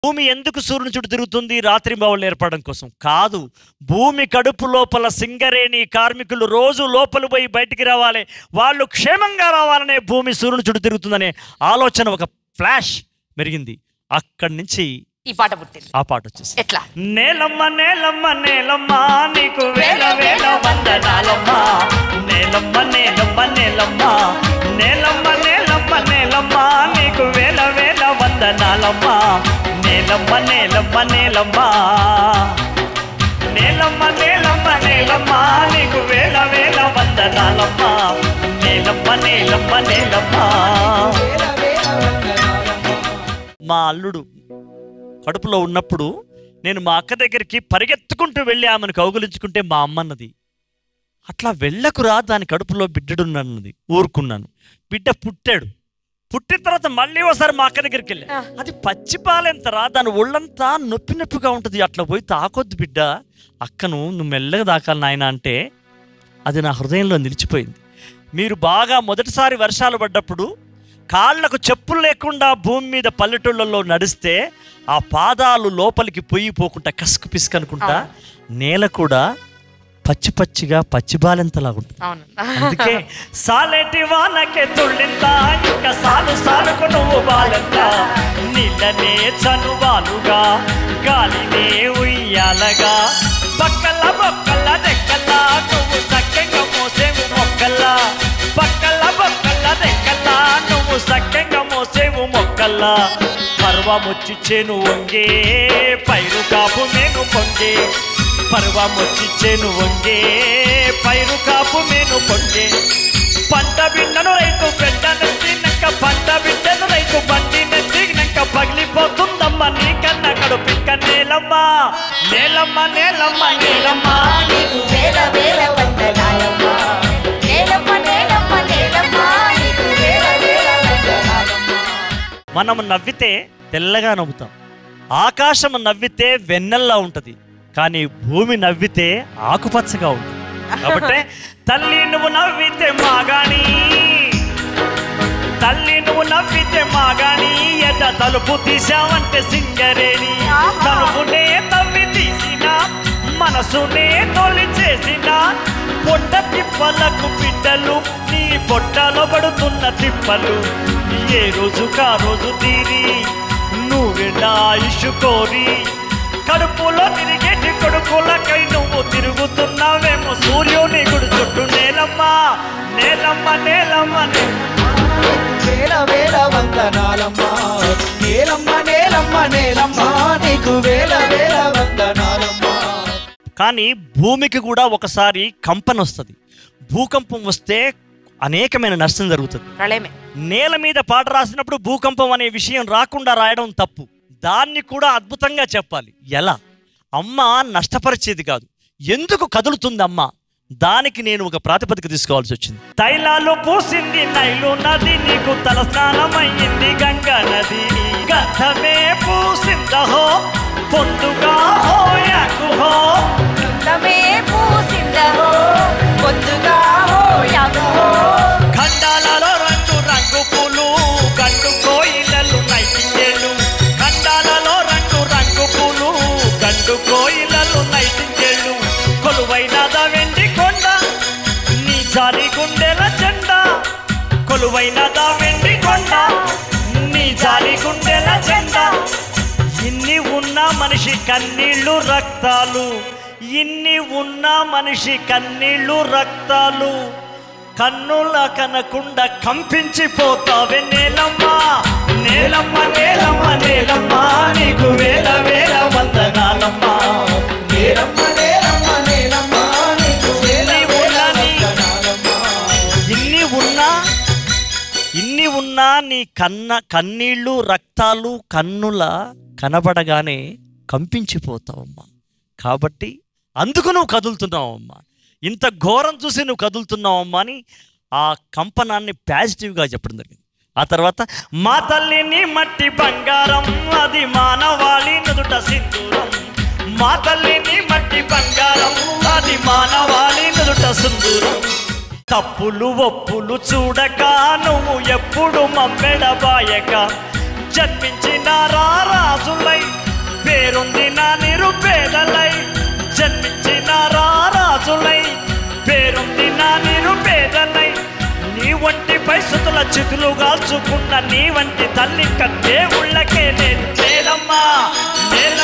భూమి ఎందుకు సూర్యుని చుట్టూ తిరుగుతుంది రాత్రి బావులు ఏర్పడడం కోసం కాదు భూమి కడుపు లోపల సింగరేణి కార్మికులు రోజు లోపల పోయి బయటికి రావాలి వాళ్ళు క్షేమంగా రావాలనే భూమి సూర్యుని చుట్టూ తిరుగుతుందనే ఆలోచన ఒక ఫ్లాష్ మెరిగింది అక్కడి నుంచి ఈ పాట పుట్టింది ఆ పాట వచ్చేసి ఎట్లా నేలమ్మ నేలమ్మ నేలమ్మ నీకు వేల వేల వందనాలమ్మ నేలమ్మ నేలమ్మ నేలమ్మ నేలమ్మ నేలమ్మ నేలమ్మ నీకు వేల వేల వందనాలమ్మ నేలమ్మ నేలమ్మ నేలమ్మ నేలమ్మ నేలమ్మ నేలమ్మ నీకు వేల వేల వందనాలమ్మ నేలమ్మ నేలమ్మ నేలమ్మ మా అల్లుడు కడుపులో ఉన్నప్పుడు నేను మా అక్క దగ్గరికి పరిగెత్తుకుంటూ వెళ్ళి ఆమెను కౌగులించుకుంటే మా అమ్మ అన్నది అట్లా వెళ్ళకురా దాని కడుపులో బిడ్డడున్నది ఊరుకున్నాను బిడ్డ పుట్టాడు పుట్టిన తర్వాత మళ్ళీ ఒకసారి మా అక్క దగ్గరికి వెళ్ళా అది పచ్చి పాలెంతరా దాని ఒళ్ళంతా నొప్పి నొప్పిగా ఉంటుంది అట్లా పోయి తాకొద్దు బిడ్డ అక్కను నువ్వు మెల్లగా దాకాలి నాయన అంటే అది నా హృదయంలో నిలిచిపోయింది మీరు బాగా మొదటిసారి వర్షాలు పడ్డప్పుడు కాళ్ళకు చెప్పులు లేకుండా భూమి మీద పల్లెటూళ్ళల్లో నడిస్తే ఆ పాదాలు లోపలికి పొయ్యి పోకుండా కసుకు పిసుకు అనుకుంటా నేల కూడా పచ్చి పచ్చిగా పచ్చి బాలెంతలాగుంటుంది అవును అందుకే సాలేటి వానకే తుళ్ళింత ఇంకా సాలు సాలుకు నువ్వు బాలెంత నీళ్ళనే చనువాలుగా గాలినే ఉయ్యాలగా పక్కల బొక్కల రెక్కల నువ్వు సక్కంగా మోసేవు మొక్కల పక్కల బొక్కల రెక్కల నువ్వు సక్కంగా మోసేవు మొక్కల పర్వమొచ్చి చేను వంగే పైరు కాపు మేను పొంగే పర్వమొచ్చి చేను వంగే పైరు కాపు మేను పొంగే పంట బిడ్డను రైతు బిడ్డను తినక పంట బిడ్డను రైతు బండి నెత్తినక పగిలిపోతుందమ్మ నీకన్న కడుపిక్క నేలమ్మ నేలమ్మ నేలమ్మ నేలమ్మ నీకు వేల వేల వందనాలమ్మ నేలమ్మ నేలమ్మ నేలమ్మ నీకు వేల వేల వందనాలమ్మ మనం నవ్వితే తెల్లగా నవ్వుతాం ఆకాశం నవ్వితే వెన్నెల్లా ఉంటది కానీ భూమి నవ్వితే ఆకుపచ్చగా ఉంటుంది కాబట్టి తల్లి నువ్వు నవ్వితే మాగాని తల్లి నువ్వు నవ్వితే మాగాని ఎద తలుపు తీసావంటే సింగరేణి తలుపునే తవ్వి తీసిన మనసునే తొలి చేసిన పొట్ట తిప్పలకు బిడ్డలు నీ పొట్టలో పడుతున్న తిప్పలు ఏ రోజు కా రోజు తీరి నువ్వెలా ఆయుష్ కోరి కడుపులో తిరిగేటి కొడుకులకై నువ్వు తిరుగుతున్నావేమో సూర్యుని గుడి చుట్టూ నేలమ్మ నేలమ్మ నేలమ్మ నేలమ్మ. వేల వేల వందనాలమ్మా నేలమ్మ నేలమ్మ నేలమ్మ నీకు వేల వేల వందనాలమ్మా కానీ భూమికి కూడా ఒకసారి కంపన వస్తుంది భూకంపం వస్తే అనేకమైన నష్టం జరుగుతుంది ప్రళయమే నేల మీద పాట రాసినప్పుడు భూకంపం అనే విషయం రాకుండా రాయడం తప్పు దాన్ని కూడా అద్భుతంగా చెప్పాలి ఎలా అమ్మ నష్టపరిచేది కాదు ఎందుకు కదులుతుంది అమ్మ దానికి నేను ఒక ప్రాతిపదిక తీసుకోవాల్సి వచ్చింది తైలాలు పూసింది నైలు నది నీకు తల స్నానమయ్యింది గంగా నది గంధమే పూసిందహో పొందుగా హో యాకు హో తమే పూసిందహో పొద్దుగా హో యాగో ఖండాలలో రంగు రంగు పూలు గండు కోయిలలు నైటింగేలు ఖండాలలో రంగు రంగు పూలు గండు కోయిలలు నైటింగేలు కొలువైనద వెండి కొండ నీ జాలి గుండెల జెండా కొలువైనద వెండి కొండ నీ జాలి గుండెల జెండా ఇన్ని ఉన్న మనిషి కన్నీళ్ళు రక్తాలు ఇన్ని ఉన్న మనిషి కన్నీళ్ళు రక్తాలు కన్నుల కనకుండా కంపించిపోతావే నేలమ్మ నేలమ్మ నేలమ్మ నేలమ్మ నీకు వేల వేల వందనాలమ్మ నేలమ్మ నేలమ్మ నేలమ్మ నీకు వేల వేల వందనాలమ్మా ఇన్ని ఉన్నా ఇన్ని ఉన్నా నీ కన్న కన్నీళ్ళు రక్తాలు కన్నుల కనబడగానే కంపించిపోతావమ్మా కాబట్టి అందుకు నువ్వు కదులుతున్నావమ్మా ఇంత ఘోరం చూసి నువ్వు కదులుతున్నావమ్మా అని ఆ కంపనాన్ని పాజిటివ్గా చెప్పడం జరిగింది ఆ తర్వాత మా తల్లిని మట్టి బంగారం అది మానవాళి నుదుట సింధూరం మా తల్లిని మట్టి బంగారం అది మానవాళి నుదుట సింధూరం తప్పులు ఒప్పులు చూడక నువ్వు ఎప్పుడు మమ్మెడబాయక జన్మించిన రాజులై పేరుంది నా నిరుపేదలై జన్మించిన రాజులై పేరుంది నా నిరుపేదలై నీ వంటి పరిస్థితుల చితులు కాల్చుకున్న నీ వంటి తల్లి దేవుళ్ళకే నేను నేలమ్మా నేల